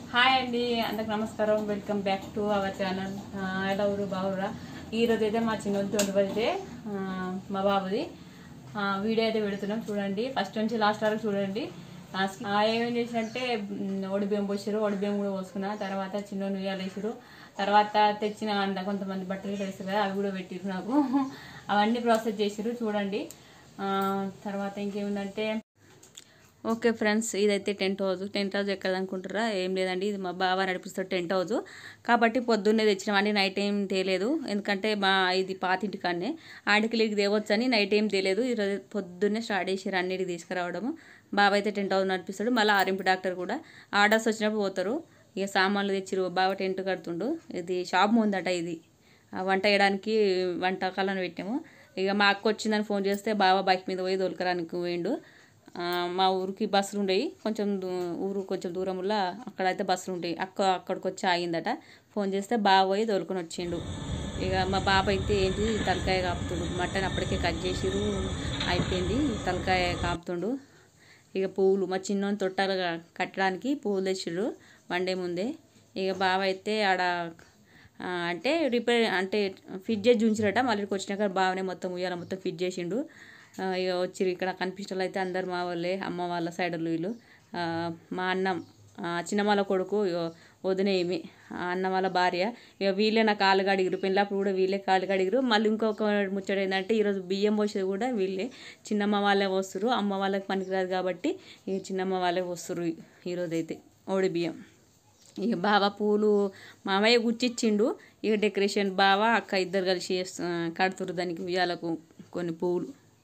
Hi అండి అందరికి నమస్కారం welcome back to our channel ఎలా ఊరు బావురా ఈరోజు అయితే మా చిన్నది ట్వంటీ బర్త్డే మా బాబుది ఆ, వీడియో అయితే పెడుతున్నాం చూడండి ఫస్ట్ నుంచి లాస్ట్ వరకు చూడండి ఆ, ఆ, ఏమేం చేసినట్టే ఒడి బియ్యం పోసారు ఒడి బియ్యం కూడా పోసుకున్నా తర్వాత చిన్న నుయ్యాలు వేసారు తర్వాత తెచ్చిన అంట కొంతమంది బట్టలు కూడా వేసారు కదా అవి కూడా పెట్టిరు నాకు అవన్నీ ప్రాసెస్ చేసారు చూడండి ఆ, తర్వాత ఇంకేముందంటే ఓకే ఫ్రెండ్స్ ఇదైతే టెంట్ హౌస్ టెంట్ హౌస్ ఎక్కడ అనుకుంటారా ఏం లేదండి ఇది మా బావ నడిపిస్తాడు టెంట్ హౌస్ కాబట్టి పొద్దున్నే తెచ్చినామండి నైట్ ఏం తేలేదు ఎందుకంటే మా ఇది పాతింటి కాడనే ఆడికి తేవచ్చు అని నైట్ ఏం తేలేదు ఈరోజు పొద్దున్నే స్టార్ట్ చేసారు అన్నిటికి తీసుకురావడము బావ అయితే టెంట్ హౌస్ నడిపిస్తాడు మళ్ళీ ఆరింపు డాక్టర్ కూడా ఆర్డర్స్ వచ్చినప్పుడు పోతారు ఇక సామాన్లు తెచ్చిరు బావ టెంట్ కడుతుండు ఇది షాప్ ముందట ఇది ఆ వంట వేయడానికి వంటకాలను పెట్టాము ఇక మా అక్క వచ్చిందని ఫోన్ చేస్తే బావ బైక్ మీద పోయి దొలకరానికి పోయిండు ఆ, మా ఊరికి బస్సులు ఉండేవి కొంచెం దూ- ఊరు కొంచెం దూరంలో అక్కడైతే బస్సులు ఉండేవి అక్క అక్కడికి వచ్చి ఆగిందట ఫోన్ చేస్తే బావ పోయి దొరుకుని వచ్చిండు ఇక మా బాబు అయితే ఏంటి తలకాయ కాపుతుండు మటన్ అప్పటికే కట్ చేసిరు అయిపోయింది తలకాయ కాపుతుండు ఇక పువ్వులు మా చిన్న తొట్టాలు కట్టడానికి పువ్వులు తెచ్చిర్రు వన్ డే ముందే ఇక బావ అయితే ఆడ ఆ, అంటే రిపేర్ అంటే ఫిట్ చేసి ఉంచిరట మళ్ళీ ఇక్కడికి వచ్చినాక బావనే మొత్తం ఉయ్యాల మొత్తం ఫిట్ చేసిండు ఆ, ఇక వచ్చిరు ఇక్కడ కనిపించడం అయితే అందరు మా వాళ్ళే అమ్మ వాళ్ళ సైడర్లు వీళ్ళు ఆ, మా అన్నం ఆ, చిన్నమ్మాల కొడుకు ఇగో వదిన ఏమి ఆ అన్న వాళ్ళ భార్య ఇక వీళ్ళే నా కాలు కడిగిరు పెళ్ళప్పుడు కూడా వీళ్ళే కాలు కడిగిరు మళ్ళీ ఇంకొక ముచ్చట ఏంటంటే ఈరోజు బియ్యం పోసేది కూడా వీళ్ళే చిన్నమ్మ వాళ్ళే వస్తారు అమ్మ వాళ్ళకి పనికిరాదు కాబట్టి ఇక చిన్నమ్మ వాళ్ళే వస్తారు ఈరోజు అయితే ఓడి బియ్యం ఇక బావ పూలు మామయ్య గుచ్చిచ్చిండు ఇక డెకరేషన్ బావ అక్క ఇద్దరు కలిసి చేస్తు కడుతురు దానికి ఉయ్యాలకు కొన్ని పువ్వులు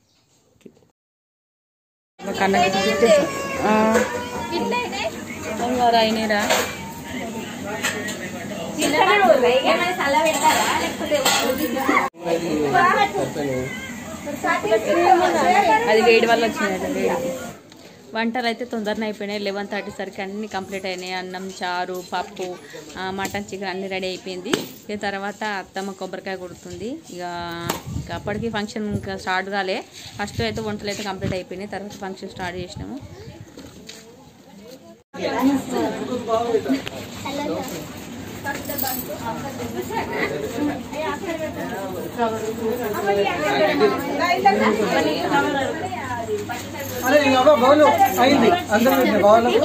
అయినరా అది వేడి వల్ల వచ్చింది వేడి వంటలు అయితే తొందరనే అయిపోయినాయి లెవెన్ థర్టీ సరికి అన్నీ కంప్లీట్ అయినాయి అన్నం చారు పప్పు ఆ, మటన్ చికెన్ అన్నీ రెడీ అయిపోయింది ఇక తర్వాత అత్తమ్మ కొబ్బరికాయ కొడుతుంది ఇక ఇక అప్పటికి ఫంక్షన్ ఇంకా స్టార్ట్ కాలే ఫస్ట్ అయితే వంటలు అయితే కంప్లీట్ అయిపోయినాయి తర్వాత ఫంక్షన్ స్టార్ట్ చేసినాము అరే ఇంకా అవ్వ బౌలు అయింది అందరూ పెట్టిన బౌలకు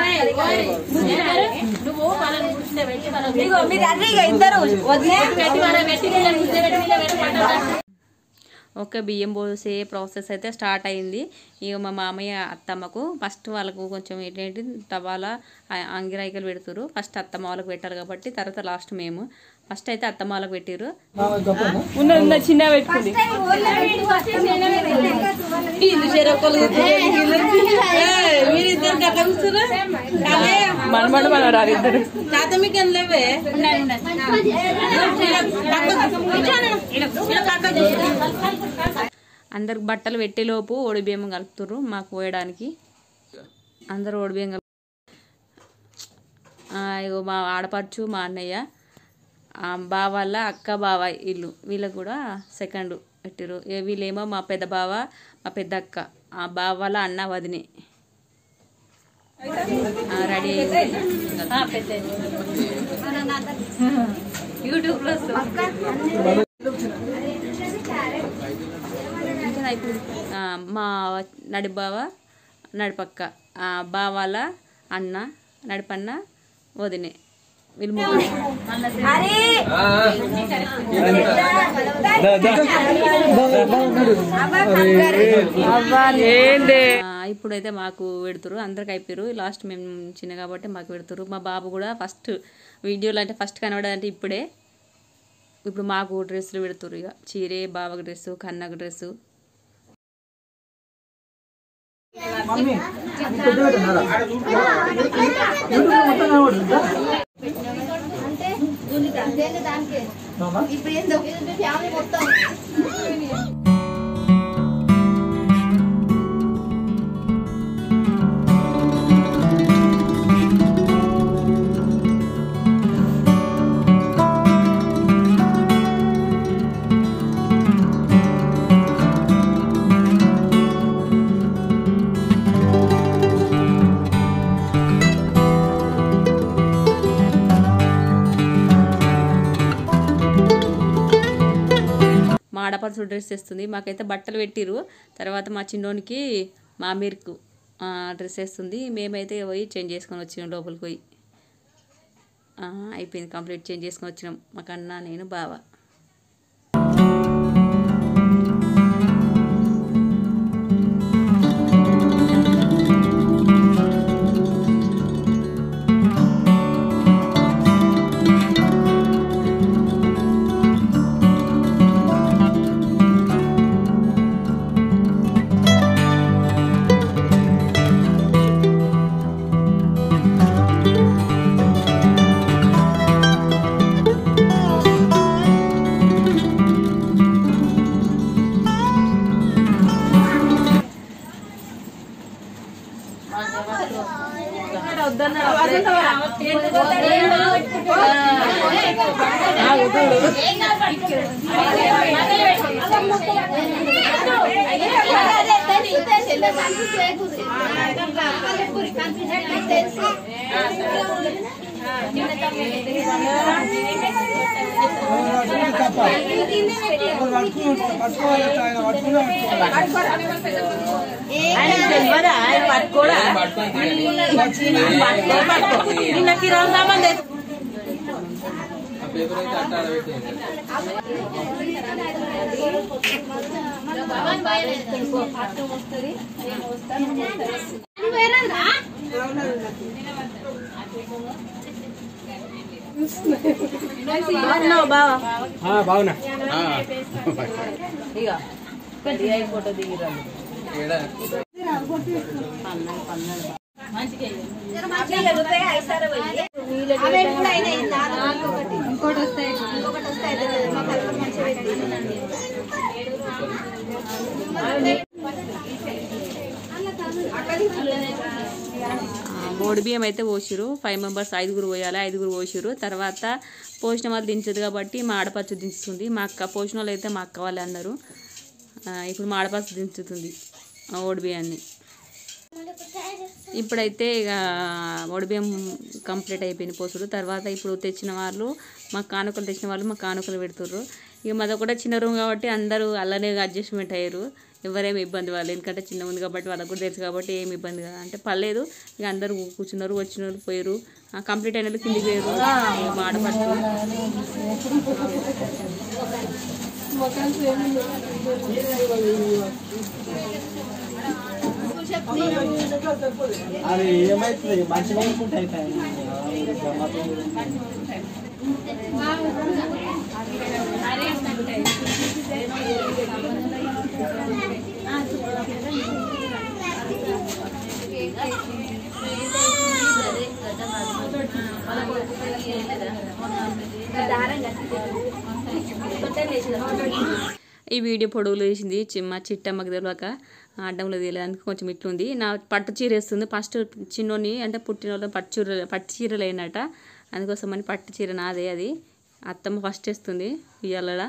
ఓకే బియ్యం పోసే ప్రాసెస్ అయితే స్టార్ట్ అయింది ఇక మా మామయ్య అత్తమ్మకు ఫస్ట్ వాళ్ళకు కొంచెం ఏంటంటే తవాలా ఆ- అంగిరాయికలు పెడుతురు ఫస్ట్ అత్తమ్మ వాళ్ళకి పెట్టాలి కాబట్టి తర్వాత లాస్ట్ మేము ఫస్ట్ అయితే అత్తమ్మ వాళ్ళకి పెట్టిరు ఉన్న ఉన్న చిన్న పెట్టుకుంది మనమడు మనం రాదు ఇద్దరు అందరికి బట్టలు పెట్టేలోపు ఒడిబియ్యం కలుపుతుర్రు మాకు పోయడానికి అందరూ ఒడిబియ్యం కలుపు ఆ, ఇగో మా ఆడపడుచు మా అన్నయ్య ఆ, బావాళ్ళ అక్క బావ వీళ్ళు వీళ్ళకు కూడా సెకండ్ పెట్టిరు ఏ వీళ్ళేమో మా పెద్ద బావ మా పెద్ద అక్క ఆ బావ వాళ్ళ అన్న వదినే రెడీ యూట్యూబ్లో ఇంకా అయిపోయింది ఆ, మా నడిబావ నడిపక్క ఆ, బావాల అన్న నడిపన్న వదినే వీళ్ళు ముగ్గురు. ఆ, ఇప్పుడైతే మాకు పెడుతురు అందరికి అయిపోయారు లాస్ట్ మేము చిన్న కాబట్టి మాకు పెడుతురు మా బాబు కూడా ఫస్ట్ వీడియోలో అంటే ఫస్ట్ కనబడదంటే ఇప్పుడే ఇప్పుడు మాకు డ్రెస్సులు పెడుతురు ఇక చీరే బావకు డ్రెస్సు కన్నకు డ్రెస్సు మమ్మీ ఇది పెద్ద పెట్టినారా యూట్యూబ్ మొత్తం కనబడుతుందా మామా ఇప్పుడు ఏందో ఫ్యామిలీ మొత్తం ఆ ఆడపడుచు డ్రెస్ వేస్తుంది మాకైతే బట్టలు పెట్టిరు తర్వాత మా చిన్నోనికి మా మీర్కు డ్రెస్ వేస్తుంది మేమైతే పోయి చేంజ్ చేసుకొని వచ్చినాం లోపలికి పోయి ఆ, అయిపోయింది కంప్లీట్ చేంజ్ చేసుకొని వచ్చినాం మా కన్నా నేను బావ పట్టుకోవాలి ఆయన పట్టుకుని బాగున్నా బోడి బియ్యం అయితే పోసిరు ఫైవ్ మెంబర్స్ ఐదుగురు పోయాలి ఐదుగురు పోసిరు తర్వాత పోసిన వాళ్ళు దించదు కాబట్టి మా ఆడపచ్చు దించుతుంది మా అక్క పోసిన వాళ్ళు అయితే మా అక్క వాళ్ళే అన్నారు ఆ, ఇప్పుడు మా ఆడపచ్చు దించుతుంది ఆ ఓడి బియ్యాన్ని ఇప్పుడైతే ఇక ఓడి బియ్యం కంప్లీట్ అయిపోయింది పోసుడు తర్వాత ఇప్పుడు తెచ్చిన వాళ్ళు మా కానుకలు తెచ్చిన వాళ్ళు మా కానుకలు పెడుతుర్రు ఇక మాది కూడా చిన్న రూమ్ కాబట్టి అందరూ అలానే అడ్జస్ట్మెంట్ అయ్యారు ఎవరేమి ఇబ్బంది వాళ్ళు ఎందుకంటే చిన్న ఉంది కాబట్టి వాళ్ళకు కూడా తెలుసు కాబట్టి ఏమి ఇబ్బంది కాదు అంటే పర్లేదు ఇక అందరూ కూర్చున్నారు వచ్చినారు పోయారు కంప్లీట్ అయిన వాళ్ళు కిందికి పోయారు ఇక మా ఆడపడుచు అది ఏమైతుంది మంచిగా అనుకుంటే అయిపోయింది ఈ వీడియో పొడవులు వేసింది చి- మా చిట్టమ్మకి తెలియక అడ్డంలో తెలియడానికి కొంచెం ఇట్లుంది నా పట్టు చీర వేస్తుంది ఫస్ట్ చిన్నోని అంటే పుట్టిన వాళ్ళు పట్టు చీర పట్టు చీరలు అయినట అందుకోసం అని పట్టు చీర నాదే అది అత్తమ్మ ఫస్ట్ వేస్తుంది ఇయ్యాలడా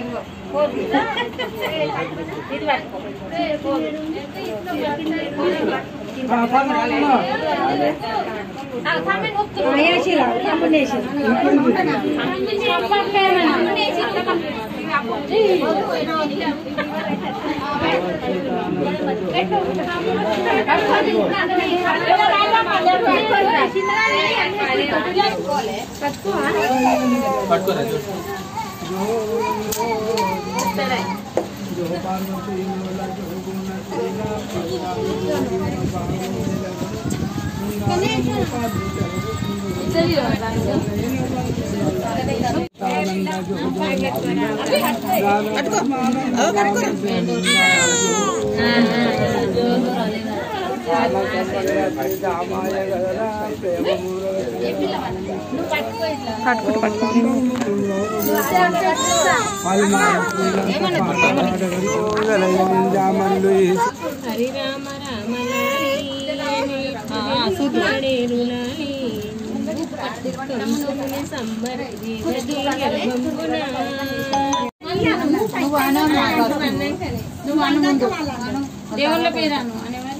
దేవుళ్ళ పేరాను అనేవారు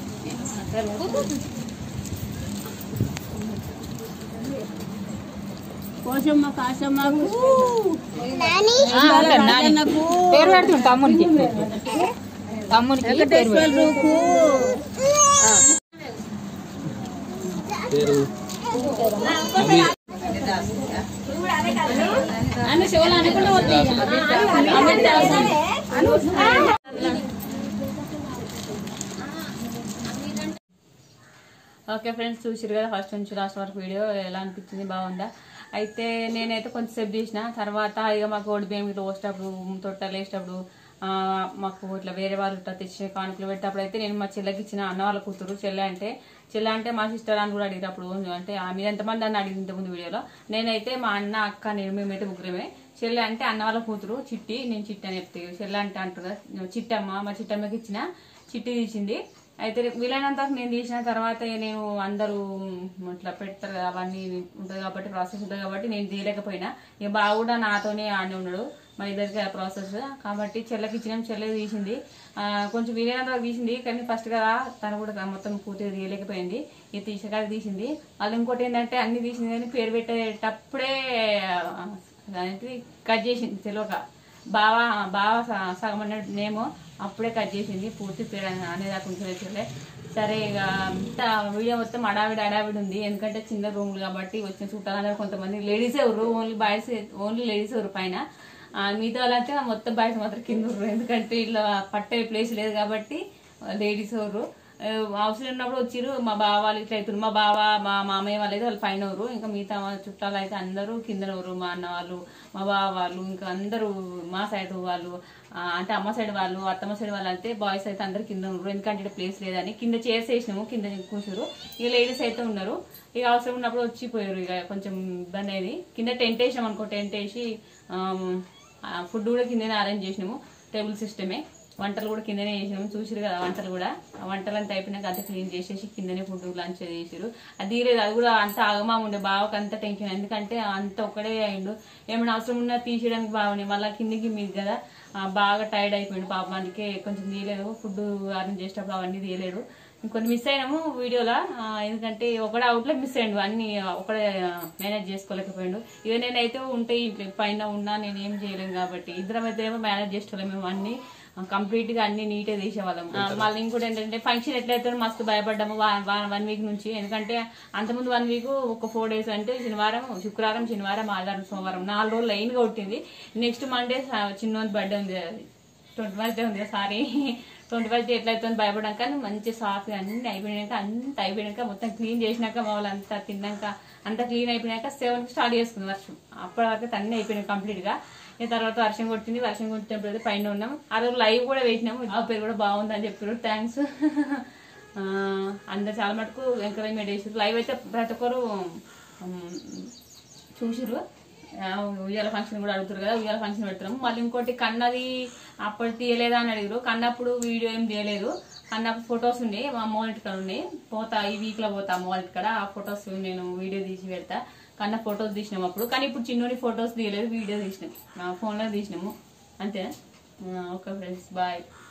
కోసమ్మ కాసమ్మకు నాన్నకు పేరు పెడుతుంది తమ్మునికి తమ్మునికి పేరు పెడుతుంది. వెంకటేశ్వరుకు అన్న శివలు అనుకుంటూ ఓకే ఫ్రెండ్స్ చూసిరు కదా ఫస్ట్ నుంచి లాస్ట్ వరకు వీడియో ఎలా అనిపించింది బాగుందా అయితే నేనైతే కొంచెంసేపు చేసిన తర్వాత ఇక మాకు ఓడి బియ్యం ఇట్లా పోసేటప్పుడు తొట్టలు వేసేటప్పుడు ఆ, మాకు ఇట్లా వేరే వాళ్ళు ఇట్లా తెచ్చిన కానుకలు పెట్టేటప్పుడు అయితే నేను మా చెల్లెకి ఇచ్చిన అన్న వాళ్ళ కూతురు చెల్లె అంటే చెల్లె అంటే మా సిస్టర్ అని కూడా అడిగారు అప్పుడు అంటే ఆ మీరు ఎంతమంది అని అడిగింది ఇంతకుముందు వీడియోలో నేనైతే మా అన్న అక్క నేను మేమైతే ముగ్గురమే చెల్లె అంటే అన్న వాళ్ళ కూతురు చిట్టి నేను చిట్టి అని చెప్తే చెల్లె అంటే అంటారు కదా చిట్టమ్మ మా చిట్టమ్మకి ఇచ్చిన చిట్టి తీసింది అయితే వీలైనంత వరకు నేను తీసిన తర్వాత నేను అందరూ ఇట్లా పెడతారు కదా అవన్నీ ఉంటుంది కాబట్టి ప్రాసెస్ ఉంటుంది కాబట్టి నేను తీయలేకపోయినా ఇక బావ కూడా నాతోనే ఆడి ఉన్నాడు మా ఇద్దరికి ఆ ప్రాసెస్ కాబట్టి చెల్లెకి ఇచ్చినాం చెల్లె తీసింది ఆ, కొంచెం వీలైనంత వరకు తీసింది కానీ ఫస్ట్ కదా తను కూడా మొత్తం పూర్తిగా తీయలేకపోయింది ఇది తీసకాడ తీసింది వాళ్ళు ఇంకోటి ఏంటంటే అన్ని తీసింది కానీ పేరు పెట్టేటప్పుడే ఆ, అదేంటిది కట్ చేసింది తెలియక బావా బావ స- సగం అన్నట్టు నేమో అప్పుడే కట్ చేసింది పూర్తి పేరు అనేది కొంచెం వచ్చలే సరే ఇక అంతా వీడియో మొత్తం అడావిడి అడావిడి ఉంది ఎందుకంటే చిన్న రూమ్లు కాబట్టి వచ్చిన చుట్టాలందరూ కొంతమంది లేడీస్ ఎవరు ఓన్లీ బాయ్స్ ఓన్లీ లేడీస్ ఎవరు పైన ఆ, మిగతా వాళ్ళంటే మొత్తం బాయ్స్ మాత్రం కింద ఉర్రు ఎందుకంటే ఇలా పట్టే ప్లేస్ లేదు కాబట్టి లేడీస్ ఎవరు ఆ, అవసరం ఉన్నప్పుడు వచ్చిర్రు మా బావ వాళ్ళు ఇట్లా అవుతారు మా బావ మా మామయ్య వాళ్ళు అయితే వాళ్ళు పైన ఊరు ఇంకా మిగతా మా చుట్టాలు అయితే అందరూ కింద ఊరు మా అన్న వాళ్ళు మా బావ వాళ్ళు ఇంకా అందరూ మా సైడ్ వాళ్ళు ఆ, అంటే అమ్మ సైడ్ వాళ్ళు అత్తమ్మ సైడ్ వాళ్ళు అయితే బాయ్స్ అయితే అందరు కింద ఉన్నారు ఎందుకంటే ఇక్కడ ప్లేస్ లేదని కింద చైర్స్ వేసినాము కింద కూర్చురు ఇక లేడీస్ అయితే ఉన్నారు ఇక అవసరం ఉన్నప్పుడు వచ్చిపోయారు ఇక కొంచెం ఇబ్బంది అయింది కింద టెంట్ వేసినాం అనుకో టెంట్ వేసి ఫుడ్ కూడా కిందనే అరేంజ్ చేసినాము టేబుల్ సిస్టమే వంటలు కూడా కిందనే చేసినాము చూసిరు కదా వంటలు కూడా ఆ వంటలు అంతా అయిపోయినాక అంతా క్లీన్ చేసేసి కిందనే ఫుడ్ లంచ్ చేసిరు అది తీరేది అది కూడా అంత ఆగమా ఉండే బావకు అంత టెన్షన్ ఎందుకంటే అంత ఒక్కడే అయిండు ఏమైనా అవసరం ఉన్నా తీసేయడానికి బాగుంది మళ్ళీ కిందికి మీద కదా ఆ, బాగా టైర్డ్ అయిపోయిండు పాపం అందుకే కొంచెం తీయలేదు ఫుడ్ అరేంజ్ చేసేటప్పుడు అవన్నీ తీయలేదు ఇంకొన్ని మిస్ అయినాము వీడియోలో ఆ, ఎందుకంటే ఒకడే అవుట్లో మిస్ అయ్యిండు అన్ని ఒకడే మేనేజ్ చేసుకోలేకపోయిండు ఇక నేనైతే ఉంటే ఈ పైన ఉన్నా నేను ఏం చేయలేను కాబట్టి ఇద్దరం అయితే ఏమో మేనేజ్ చేసుకోలేము మేము అన్ని కంప్లీట్ గా అన్ని నీట్ తీసేవాళ్ళం ఆ, మళ్ళీ ఇంకోటి ఏంటంటే ఫంక్షన్ ఎట్లయితే మస్తు భయపడ్డాము వన్ వీక్ నుంచి ఎందుకంటే అంతకుముందు వన్ వీక్ ఒక ఫోర్ డేస్ అంటే శనివారం శుక్రవారం శనివారం ఆదివారం సోమవారం నాలుగు రోజులు లైన్ గా కొట్టింది నెక్స్ట్ మండే చిన్నోని బర్త్డే ఉంది ట్వంటీ ఫస్ట్ డే ఉంది సారీ ట్వంటీ ఫస్ట్ డే ఎట్లయితే భయపడాక మంచి సాఫ్ట్ అన్ని అయిపోయినాక అంత అయిపోయినాక మొత్తం క్లీన్ చేసినాక మా వాళ్ళు అంతా తిన్నాక అంతా క్లీన్ అయిపోయినాక సెవెన్ కి స్టార్ట్ చేసుకుంది వర్షం అప్పటి వరకు అన్ని అయిపోయినాయి కంప్లీట్ గా ఇక తర్వాత వర్షం కొట్టింది వర్షం కొట్టినప్పుడు అయితే పైన ఉన్నాం ఆ రోజు లైవ్ కూడా వేసినాము ఆ పేరు కూడా బాగుంది అని చెప్పారు థ్యాంక్స్ అందరు చాలా మటుకు ఎంకరేజ్మెంట్ చేసారు లైవ్ అయితే ప్రతి ఒక్కరు ఉమ్, చూసిర్రు ఆ, ఉయ్యాల ఫంక్షన్ కూడా అడుగుతారు కదా ఉయ్యాల ఫంక్షన్ పెడతాము మళ్ళీ ఇంకోటి కన్నది అప్పుడు తీయలేదా అని అడిగారు కన్నప్పుడు వీడియో ఏం తీయలేదు కన్నప్పుడు ఫొటోస్ ఉన్నాయి మా అమ్మ వాళ్ళ ఇంటికాడ ఉన్నాయి పోతా ఈ వీక్ లో పోతా అమ్మ వాళ్ళ ఇంటికాడ ఆ ఫొటోస్ నేను వీడియో తీసి పెడతా కన్న ఫొటోస్ తీసినాం అప్పుడు కానీ ఇప్పుడు చిన్నోని ఫొటోస్ తీయలేదు వీడియో తీసినాం నా ఫోన్లో తీసినాము అంతే ఓకే ఫ్రెండ్స్ బాయ్